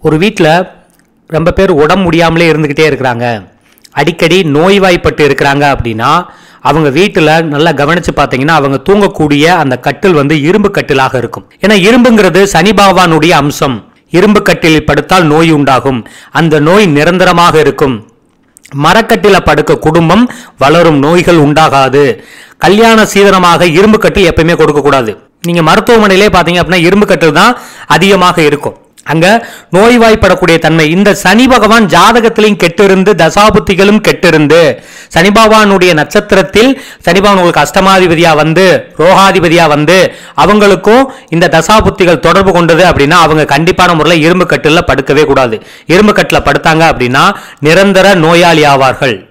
ஒரு வீட்டில் ரொம்ப பேர் உடம்பு முடியாமலே இருந்துக்கிட்டே இருக்கிறாங்க அடிக்கடி நோய்வாய்ப்பட்டு இருக்கிறாங்க அப்படின்னா அவங்க வீட்டில் நல்லா கவனிச்சு பார்த்தீங்கன்னா அவங்க தூங்கக்கூடிய அந்த கட்டில் வந்து இரும்பு கட்டிலாக இருக்கும் ஏன்னா இரும்புங்கிறது சனி பகவானுடைய அம்சம் இரும்பு கட்டிலில் படுத்தால் நோய் உண்டாகும் அந்த நோய் நிரந்தரமாக இருக்கும் மரக்கட்டில படுக்க குடும்பம் வளரும் நோய்கள் உண்டாகாது கல்யாண சீதனமாக இரும்பு கட்டில் எப்பயுமே கொடுக்க கூடாது நீங்க மருத்துவமனையிலே பாத்தீங்க அப்படின்னா இரும்பு கட்டில் தான் அதிகமாக இருக்கும் அங்க நோய்வாய்ப்படக்கூடிய தன்மை இந்த சனி பகவான் ஜாதகத்திலையும் கெட்டிருந்து தசாபுத்திகளும் கெட்டிருந்து சனி பகவானுடைய நட்சத்திரத்தில் சனி பகவான் உங்களுக்கு அஷ்டமாதிபதியா வந்து ரோகாதிபதியா வந்து அவங்களுக்கும் இந்த தசாபுத்திகள் தொடர்பு கொண்டது அப்படின்னா அவங்க கண்டிப்பான முறையில் இரும்பு கட்டில படுக்கவே கூடாது இரும்பு கட்டில படுத்தாங்க அப்படின்னா நிரந்தர நோயாளி ஆவார்கள்